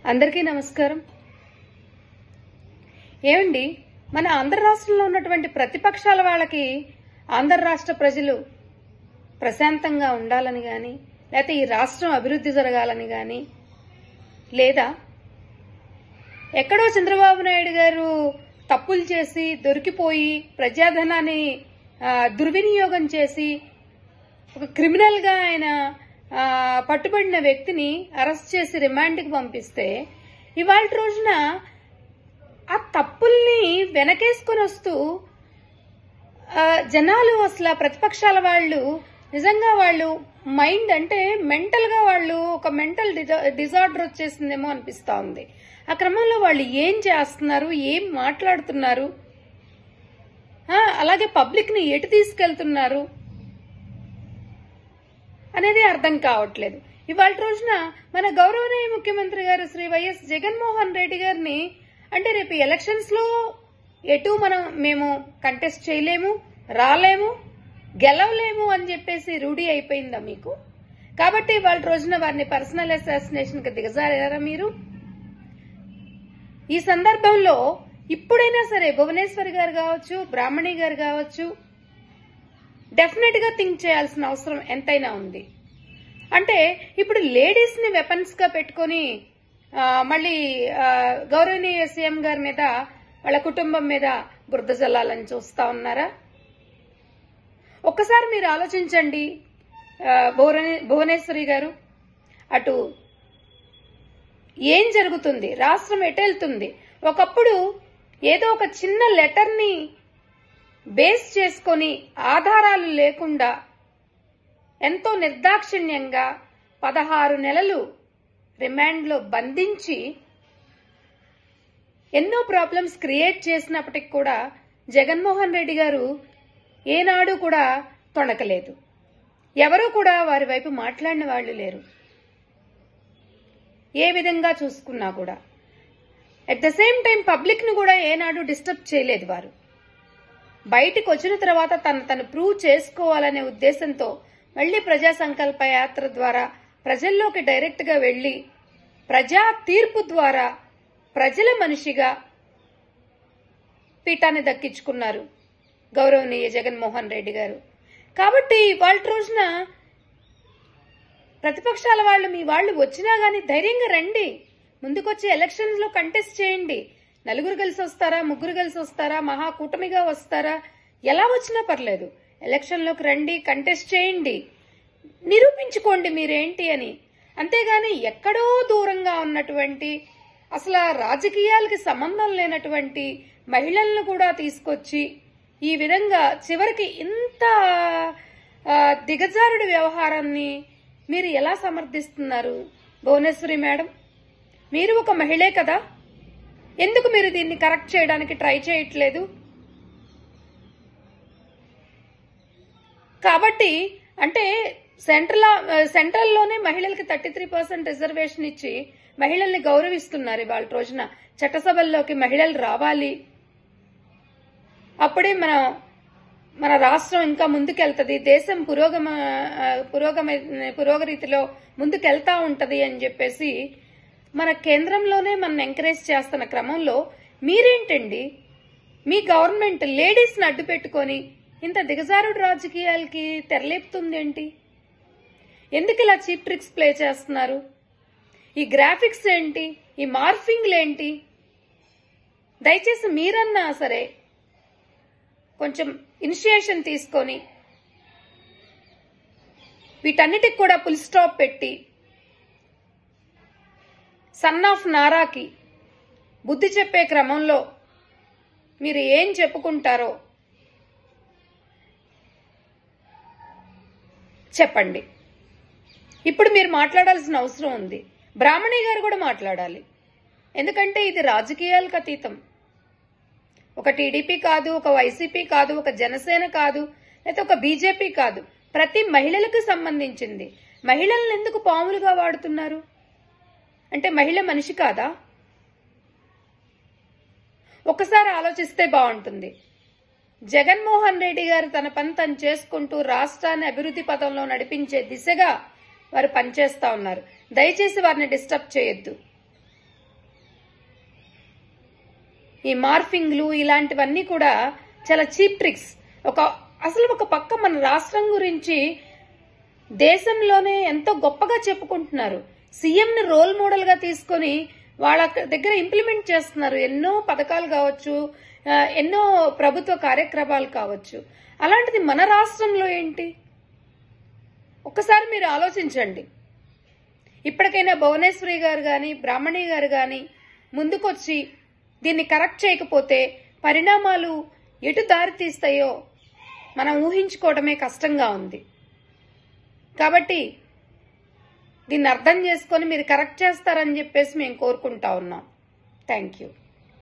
అందరికీ నమస్కారం ఏమండి మన ఆంధ్ర రాష్ట్రంలో ఉన్నటువంటి ప్రతిపక్షాల వాళ్ళకి ఆంధ్ర రాష్ట్ర ప్రజలు ప్రశాంతంగా ఉండాలని గాని లేకపోతే ఈ రాష్ట్రం అభివృద్ధి జరగాలని గాని లేదా ఎక్కడో చంద్రబాబు నాయుడు గారు తప్పులు చేసి దొరికిపోయి ప్రజాధనాన్ని ఆ, దుర్వినియోగం చేసి ఒక క్రిమినల్ గా ఆయన ఆ, పట్టుబడిన వ్యక్తిని అరెస్ట్ చేసి రిమాండ్కి పంపిస్తే ఇవాళ రోజున ఆ తప్పుల్ని వెనకేసుకొని వస్తూ ఆ, జనాలు అసలు ఆ ప్రతిపక్షాల వాళ్ళు నిజంగా వాళ్ళు మైండ్ అంటే మెంటల్ గా వాళ్ళు ఒక మెంటల్ డిజార్డర్ వచ్చేసిందేమో అనిపిస్తా ఉంది ఆ క్రమంలో వాళ్ళు ఏం చేస్తున్నారు ఏం మాట్లాడుతున్నారు ఆ, అలాగే పబ్లిక్ ని ఎటు తీసుకెళ్తున్నారు అనేది అర్థం కావట్లేదు ఇవాళ రోజున మన గౌరవనీయ ముఖ్యమంత్రి గారు శ్రీ వైఎస్ జగన్మోహన్ రెడ్డి గారిని అంటే రేపు ఎలక్షన్స్ లో ఎటు మనం మేము కంటెస్ట్ చేయలేము రాలేము గెలవలేము అని చెప్పేసి రూఢీ అయిపోయిందా మీకు కాబట్టి ఇవాళ రోజున వారిని పర్సనల్ అసాసినేషన్ కి దిగజారారా మీరు ఈ సందర్భంలో ఇప్పుడైనా సరే భువనేశ్వర్ గారు కావచ్చు బ్రాహ్మణి గారు కావచ్చు డెఫినెట్ గా థింక్ చేయాల్సిన అవసరం ఎంతైనా ఉంది అంటే ఇప్పుడు లేడీస్ ని వెపన్స్ గా పెట్టుకొని ఆ, మళ్ళీ ఆ, గౌరవనీయ సీఎం గారి మీద వాళ్ళ కుటుంబం మీద బురద జల్లాలని చూస్తా ఉన్నారా ఒక్కసారి మీరు ఆలోచించండి ఆ, భువనే- భువనేశ్వరి గారు అటు ఏం జరుగుతుంది రాష్ట్రం ఎటెళ్తుంది ఒకప్పుడు ఏదో ఒక చిన్న లెటర్ ని బేస్ చేసుకొని ఆధారాలు లేకుండా ఎంతో నిర్దాక్షిణ్యంగా పదహారు నెలలు రిమాండ్లో బంధించి ఎన్నో ప్రాబ్లమ్స్ క్రియేట్ చేసినప్పటికి కూడా జగన్మోహన్ రెడ్డి గారు ఏనాడు కూడా తొణకలేదు ఎవరూ కూడా వారి వైపు మాట్లాడిన వాళ్ళు లేరు ఏ విధంగా చూసుకున్నా కూడా at the same time public ను కూడా ఏనాడు డిస్టర్బ్ చేయలేదు వారు బయటికి వచ్చిన తర్వాత తను తను ప్రూవ్ చేసుకోవాలనే ఉద్దేశంతో మళ్లీ ప్రజా సంకల్ప యాత్ర ద్వారా ప్రజల్లోకి డైరెక్ట్ గా వెళ్లి ప్రజా తీర్పు ద్వారా ప్రజల మనిషిగా పీఠాన్ని దక్కించుకున్నారు గౌరవనీయ జగన్మోహన్ రెడ్డి గారు కాబట్టి వాళ్ళ రోజున ప్రతిపక్షాల వాళ్ళు మీ వాళ్ళు వచ్చినా గానీ ధైర్యంగా రండి ముందుకొచ్చి ఎలక్షన్స్ లో కంటెస్ట్ చేయండి నలుగురు కలిసి వస్తారా ముగ్గురు కలిసి వస్తారా మహా కూటమిగా వస్తారా ఎలా వచ్చినా పర్లేదు ఎలక్షన్ లోకి రండి కంటెస్ట్ చేయండి నిరూపించుకోండి మీరేంటి అని అంతేగాని ఎక్కడో దూరంగా ఉన్నటువంటి అసలు ఆ రాజకీయాలకి సంబంధం లేనటువంటి మహిళలను కూడా తీసుకొచ్చి ఈ విధంగా చివరికి ఇంత ఆ, దిగజారుడి వ్యవహారాన్ని మీరు ఎలా సమర్థిస్తున్నారు భువనేశ్వరి మేడం మీరు ఒక మహిళే కదా ఎందుకు మీరు దీన్ని కరెక్ట్ చేయడానికి ట్రై చేయట్లేదు కాబట్టి అంటే సెంట్రల్ సెంట్రల్లోనే మహిళలకి థర్టీ త్రీ పర్సెంట్ రిజర్వేషన్ ఇచ్చి మహిళల్ని గౌరవిస్తున్నారు ఇవాళ రోజున చట్టసభల్లోకి మహిళలు రావాలి అప్పుడే మన మన రాష్ట్రం ఇంకా ముందుకెళ్తది దేశం పురోగమ ఆ, పురోగమ పురోగరీతిలో ముందుకెళ్తా ఉంటది అని చెప్పేసి మన కేంద్రంలోనే మన ఎంకరేజ్ చేస్తున్న క్రమంలో మీరేంటండి మీ గవర్నమెంట్ లేడీస్ ని అడ్డు పెట్టుకొని ఇంత దిగజారుడు రాజకీయాలకి తెరలేపుతుందేంటి ఎందుకు ఇలా చీప్ ట్రిక్స్ ప్లే చేస్తున్నారు ఈ గ్రాఫిక్స్ ఏంటి ఈ మార్ఫింగ్లు ఏంటి దయచేసి మీరన్నా సరే కొంచెం ఇనిషియేషన్ తీసుకొని వీటన్నిటికి కూడా ఫుల్ స్టాప్ పెట్టి సన్ ఆఫ్ నారాకి బుద్ధి చెప్పే క్రమంలో మీరు ఏం చెప్పుకుంటారో చెప్పండి ఇప్పుడు మీరు మాట్లాడాల్సిన అవసరం ఉంది బ్రాహ్మణి గారు కూడా మాట్లాడాలి ఎందుకంటే ఇది రాజకీయాలకు అతీతం ఒక టీడీపీ కాదు ఒక వైసీపీ కాదు ఒక జనసేన కాదు లేకపోతే ఒక బీజేపీ కాదు ప్రతి మహిళలకు సంబంధించింది మహిళలను ఎందుకు పాములుగా వాడుతున్నారు అంటే మహిళ మనిషి కాదా ఒకసారి ఆలోచిస్తే బాగుంటుంది జగన్మోహన్ రెడ్డి గారు తన పని తను చేసుకుంటూ రాష్ట్రాన్ని అభివృద్ధి పథంలో నడిపించే దిశగా వారు పనిచేస్తా ఉన్నారు దయచేసి వారిని డిస్టర్బ్ చేయొద్దు ఈ మార్ఫింగ్లు ఇలాంటివన్నీ కూడా చాలా చీప్ ట్రిక్స్ ఒక అసలు ఒక పక్క మన రాష్ట్రం గురించి దేశంలోనే ఎంతో గొప్పగా చెప్పుకుంటున్నారు సీఎంని రోల్ మోడల్ గా తీసుకొని వాళ్ళ దగ్గర ఇంప్లిమెంట్ చేస్తున్నారు ఎన్నో పథకాలు కావచ్చు ఆ, ఎన్నో ప్రభుత్వ కార్యక్రమాలు కావచ్చు అలాంటిది మన రాష్ట్రంలో ఏంటి ఒక్కసారి మీరు ఆలోచించండి ఇప్పటికైనా భువనేశ్వరి గారు కానీ బ్రాహ్మణి గారు కానీ ముందుకొచ్చి దీన్ని కరెక్ట్ చేయకపోతే పరిణామాలు ఎటు దారి తీస్తాయో మనం ఊహించుకోవడమే కష్టంగా ఉంది కాబట్టి దీన్ని అర్థం చేసుకొని మీరు కరెక్ట్ చేస్తారని చెప్పేసి మేము కోరుకుంటా ఉన్నాం థ్యాంక్ యూ